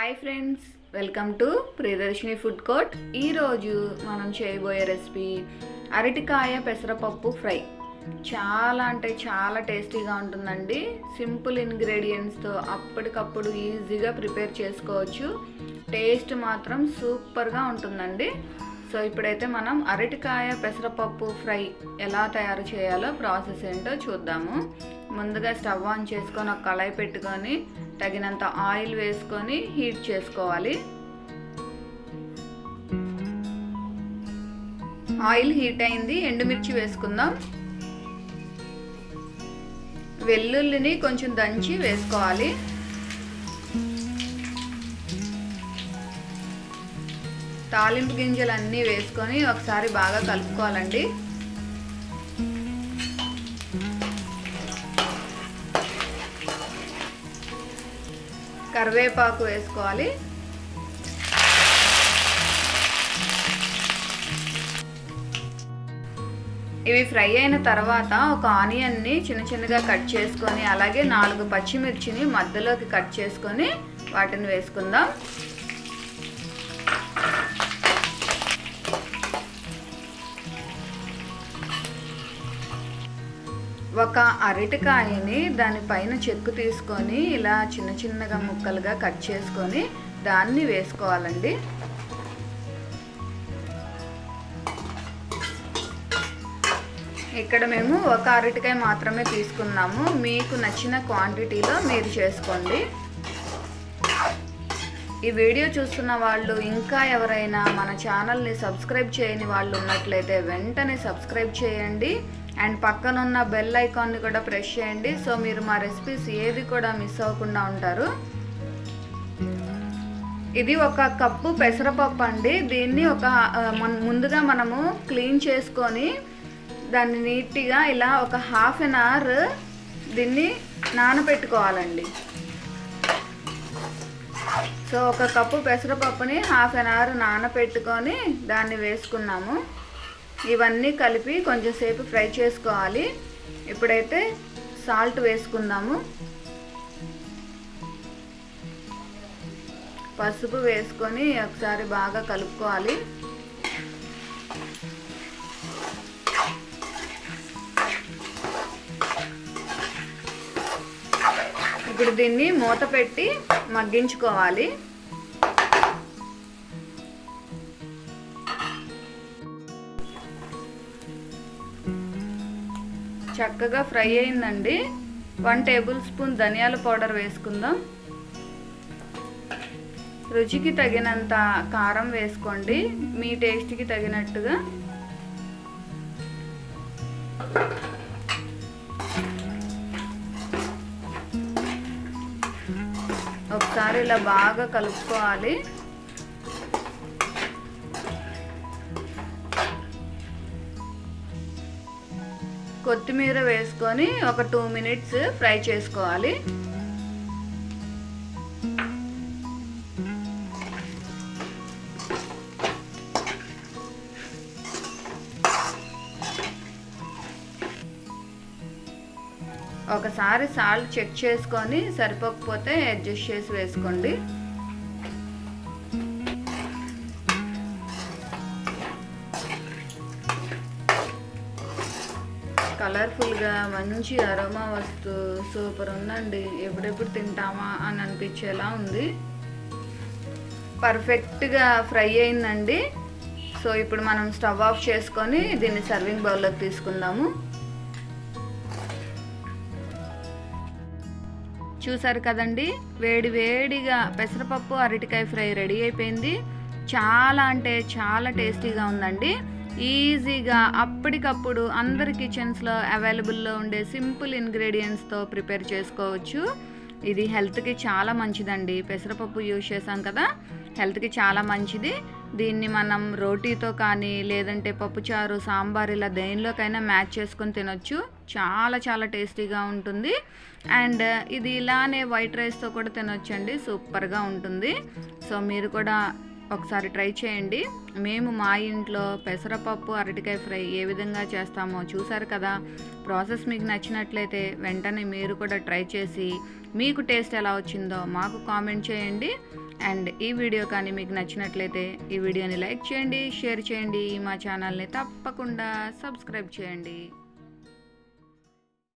hi friends welcome to Priyadarshini food court ఈరోజు మనం చేయబోయే రెసిపీ అరటికాయ పెసరపప్పు ఫ్రై చాలా అంటే చాలా టేస్టీగా ఉంటుందండి సింపుల్ ఇంగ్రీడియంట్స్తో అప్పటికప్పుడు ఈజీగా ప్రిపేర్ చేసుకోవచ్చు టేస్ట్ మాత్రం సూపర్గా ఉంటుందండి సో ఇప్పుడైతే మనం అరటికాయ పెసరపప్పు ఫ్రై ఎలా తయారు చేయాలో ప్రాసెస్ ఏంటో చూద్దాము ముందుగా స్టవ్ ఆన్ చేసుకొని ఒక కళాయి పెట్టుకొని తగినంత ఆయిల్ వేసుకొని హీట్ చేసుకోవాలి ఆయిల్ హీట్ అయింది ఎండుమిర్చి వేసుకుందాం వెల్లుల్లిని కొంచెం దంచి వేసుకోవాలి తాలింపు గింజలు అన్నీ వేసుకొని ఒకసారి బాగా కలుపుకోవాలండి కరివేపాకు వేసుకోవాలి ఇవి ఫ్రై అయిన తర్వాత ఒక ఆనియన్ని చిన్న చిన్నగా కట్ చేసుకొని అలాగే నాలుగు పచ్చిమిర్చిని మధ్యలోకి కట్ చేసుకొని వాటిని వేసుకుందాం ఒక అరటికాయని దానిపైన చెక్కు తీసుకొని ఇలా చిన్న చిన్నగా ముక్కలుగా కట్ చేసుకొని దాన్ని వేసుకోవాలండి ఇక్కడ మేము ఒక అరటికాయ మాత్రమే తీసుకున్నాము మీకు నచ్చిన క్వాంటిటీలో మీరు చేసుకోండి ఈ వీడియో చూస్తున్న వాళ్ళు ఇంకా ఎవరైనా మన ఛానల్ని సబ్స్క్రైబ్ చేయని వాళ్ళు ఉన్నట్లయితే వెంటనే సబ్స్క్రైబ్ చేయండి అండ్ పక్కన ఉన్న బెల్ ఐకాన్ని కూడా ప్రెస్ చేయండి సో మీరు మా రెసిపీస్ ఏవి కూడా మిస్ అవ్వకుండా ఉంటారు ఇది ఒక కప్పు పెసరపప్పు అండి దీన్ని ఒక ముందుగా మనము క్లీన్ చేసుకొని దాన్ని నీట్గా ఇలా ఒక హాఫ్ అన్ అవర్ దీన్ని నానబెట్టుకోవాలండి సో ఒక కప్పు పెసరపప్పుని హాఫ్ అన్ అవర్ నానబెట్టుకొని దాన్ని వేసుకున్నాము ఇవన్నీ కలిపి కొంచెం సేపు ఫ్రై చేసుకోవాలి ఇప్పుడైతే సాల్ట్ వేసుకుందాము పసుపు వేసుకొని ఒకసారి బాగా కలుపుకోవాలి ఇప్పుడు దీన్ని మూత పెట్టి మగ్గించుకోవాలి చక్కగా ఫ్రై అయిందండి వన్ టేబుల్ స్పూన్ ధనియాల పౌడర్ వేసుకుందాం రుచికి తగినంత కారం వేసుకోండి మీ టేస్ట్కి తగినట్టుగా ఒకసారి ఇలా బాగా కలుపుకోవాలి కొత్తిమీర వేసుకొని ఒక టూ మినిట్స్ ఫ్రై చేసుకోవాలి ఒకసారి సాల్ట్ చెక్ చేసుకొని సరిపోకపోతే అడ్జస్ట్ చేసి వేసుకోండి కలర్ఫుల్గా మంచి అరోమా వస్తూ సూపర్ ఉందండి ఎప్పుడెప్పుడు తింటామా అని అనిపించేలా ఉంది పర్ఫెక్ట్గా ఫ్రై అయిందండి సో ఇప్పుడు మనం స్టవ్ ఆఫ్ చేసుకొని దీన్ని సర్వింగ్ బౌల్లోకి తీసుకుందాము చూసారు కదండి వేడి వేడిగా పెసరపప్పు అరటికాయ ఫ్రై రెడీ అయిపోయింది చాలా అంటే చాలా టేస్టీగా ఉందండి ఈజీగా అప్పటికప్పుడు అందరి కిచెన్స్లో అవైలబుల్లో ఉండే సింపుల్ ఇంగ్రీడియంట్స్తో ప్రిపేర్ చేసుకోవచ్చు ఇది హెల్త్కి చాలా మంచిదండి పెసరపప్పు యూజ్ చేసాం కదా హెల్త్కి చాలా మంచిది దీన్ని మనం రోటీతో కానీ లేదంటే పప్పుచారు సాంబార్ ఇలా దేనిలోకైనా మ్యాచ్ చేసుకొని తినొచ్చు చాలా చాలా టేస్టీగా ఉంటుంది అండ్ ఇది ఇలానే వైట్ రైస్తో కూడా తినొచ్చండి సూపర్గా ఉంటుంది సో మీరు కూడా ఒకసారి ట్రై చేయండి మేము మా ఇంట్లో పెసరపప్పు అరటికాయ ఫ్రై ఏ విధంగా చేస్తామో చూసారు కదా ప్రాసెస్ మీకు నచ్చినట్లయితే వెంటనే మీరు కూడా ట్రై చేసి మీకు టేస్ట్ ఎలా వచ్చిందో మాకు కామెంట్ చేయండి అండ్ ఈ వీడియో కానీ మీకు నచ్చినట్లయితే ఈ వీడియోని లైక్ చేయండి షేర్ చేయండి మా ఛానల్ని తప్పకుండా సబ్స్క్రైబ్ చేయండి